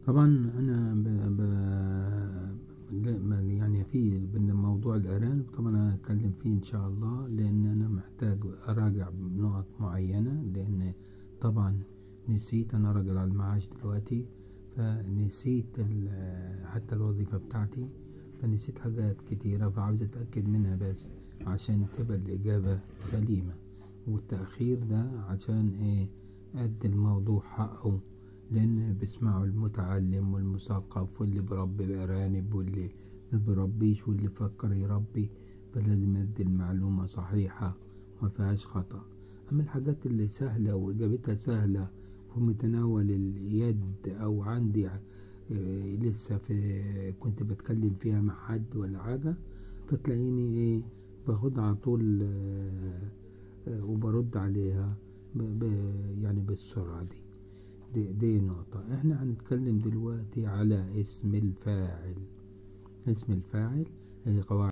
طبعا انا ب... ب... لا ما- يعني في بن- موضوع الارانب طبعا انا هتكلم فيه ان شاء الله لان انا محتاج اراجع نقط معينة لان طبعا نسيت انا راجل على المعاش دلوقتي فنسيت ال- حتى الوظيفة بتاعتي فنسيت حاجات كتيرة فعاوز اتأكد منها بس عشان تبقى الاجابة سليمة والتأخير ده عشان ايه ادي الموضوع حقه لان بيسمعوا المتعلم والمثقف واللي بربي بأرانب واللي ما بيربيش واللي فكر يربي فلازم ادي المعلومة صحيحة وما فيهاش خطأ اما الحاجات اللي سهلة واجابتها سهلة في متناول اليد او عندي آه، لسه في كنت بتكلم فيها مع حد ولا حاجة فتلاقيني ايه باخد على طول آه، آه، وبرد عليها ب ب يعني بالسرعة دي دي, دي نقطة احنا هنتكلم دلوقتي على اسم الفاعل اسم الفاعل هي قواعد